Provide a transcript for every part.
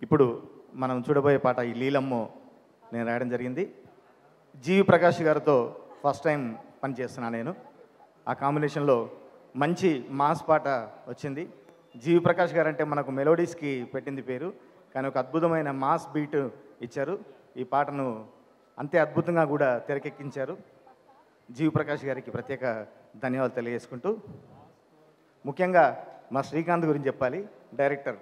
ఇప్పుడు మనం చూడబోయే పాట ఈ లీలమ్మో నేను రాయడం జరిగింది జీవి ప్రకాష్ గారితో ఫస్ట్ టైం పనిచేస్తున్నాను నేను ఆ కాంబినేషన్లో మంచి మాస్ పాట వచ్చింది జీవి ప్రకాష్ గారు అంటే మనకు మెలోడీస్కి పెట్టింది పేరు కానీ ఒక అద్భుతమైన మాస్ బీట్ ఇచ్చారు ఈ పాటను అంతే అద్భుతంగా కూడా తెరకెక్కించారు జీవి ప్రకాష్ గారికి ప్రత్యేక ధన్యవాదాలు తెలియజేసుకుంటూ ముఖ్యంగా మా శ్రీకాంత్ గురించి చెప్పాలి డైరెక్టర్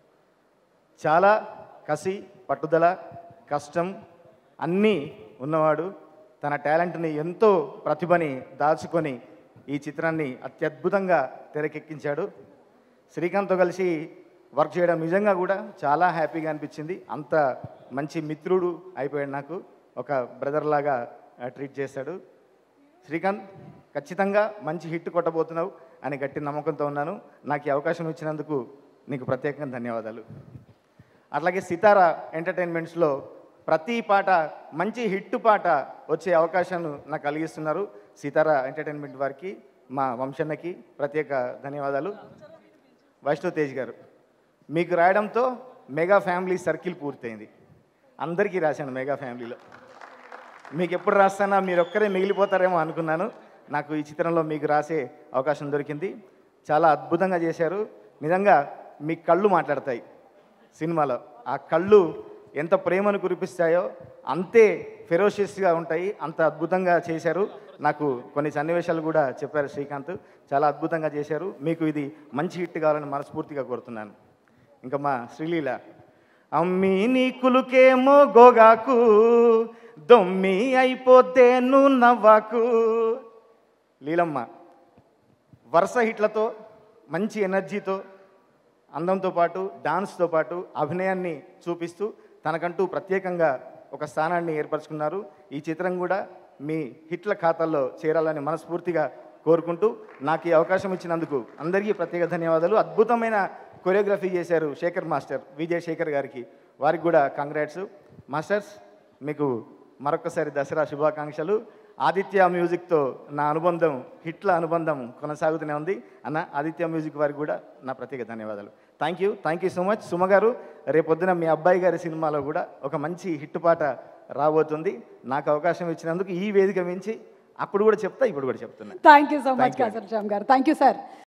చాలా కసి పట్టుదల కష్టం అన్నీ ఉన్నవాడు తన టాలెంట్ని ఎంతో ప్రతిభని దాచుకొని ఈ చిత్రాన్ని అత్యద్భుతంగా తెరకెక్కించాడు శ్రీకాంత్తో కలిసి వర్క్ చేయడం నిజంగా కూడా చాలా హ్యాపీగా అనిపించింది అంత మంచి మిత్రుడు అయిపోయాడు నాకు ఒక బ్రదర్ లాగా ట్రీట్ చేశాడు శ్రీకాంత్ ఖచ్చితంగా మంచి హిట్ కొట్టబోతున్నావు అని గట్టి నమ్మకంతో ఉన్నాను నాకు ఈ అవకాశం ఇచ్చినందుకు నీకు ప్రత్యేకంగా ధన్యవాదాలు అట్లాగే సితారా ఎంటర్టైన్మెంట్స్లో ప్రతి పాట మంచి హిట్ పాట వచ్చే అవకాశాన్ని నాకు కలిగిస్తున్నారు సితారా ఎంటర్టైన్మెంట్ వారికి మా వంశన్నకి ప్రత్యేక ధన్యవాదాలు వైష్ణవ్ తేజ్ గారు మీకు రాయడంతో మెగా ఫ్యామిలీ సర్కిల్ పూర్తయింది అందరికీ రాశాను మెగా ఫ్యామిలీలో మీకు ఎప్పుడు రాస్తానా మీరు ఒక్కరే మిగిలిపోతారేమో అనుకున్నాను నాకు ఈ చిత్రంలో మీకు రాసే అవకాశం దొరికింది చాలా అద్భుతంగా చేశారు నిజంగా మీ కళ్ళు మాట్లాడతాయి సినిమాలో ఆ కళ్ళు ఎంత ప్రేమను కురిపిస్తాయో అంతే ఫెరోషియస్గా ఉంటాయి అంత అద్భుతంగా చేశారు నాకు కొన్ని సన్నివేశాలు కూడా చెప్పారు శ్రీకాంత్ చాలా అద్భుతంగా చేశారు మీకు ఇది మంచి హిట్ కావాలని మనస్ఫూర్తిగా కోరుతున్నాను ఇంకా మా శ్రీలీల అమ్మి నీ కులుకేమో గోగాకు దొమ్మి అయిపోతే నువ్వు నవ్వాకు లీలమ్మ వరుస హిట్లతో మంచి ఎనర్జీతో అందంతో పాటు డాన్స్తో పాటు అభినయాన్ని చూపిస్తూ తనకంటూ ప్రత్యేకంగా ఒక స్థానాన్ని ఏర్పరచుకున్నారు ఈ చిత్రం కూడా మీ హిట్ల ఖాతాల్లో చేరాలని మనస్ఫూర్తిగా కోరుకుంటూ నాకు ఈ అవకాశం ఇచ్చినందుకు అందరికీ ప్రత్యేక ధన్యవాదాలు అద్భుతమైన కొరియోగ్రఫీ చేశారు శేఖర్ మాస్టర్ విజయ్ శేఖర్ గారికి వారికి కూడా కంగ్రాట్స్ మాస్టర్స్ మీకు మరొకసారి దసరా శుభాకాంక్షలు ఆదిత్య మ్యూజిక్తో నా అనుబంధం హిట్ల అనుబంధం కొనసాగుతూనే ఉంది అన్న ఆదిత్య మ్యూజిక్ వారికి కూడా నా ప్రత్యేక ధన్యవాదాలు thank you thank you so much Suma garu రేపొద్దున మీ అబ్బాయి గారి సినిమాలో కూడా ఒక మంచి హిట్ పాట రాబోతుంది నాకు అవకాశం ఇచ్చినందుకు ఈ వేదిక మించి అప్పుడు కూడా చెప్తా ఇప్పుడు కూడా చెప్తున్నా thank you so much Thank you. Kasar Shyam garu thank you sir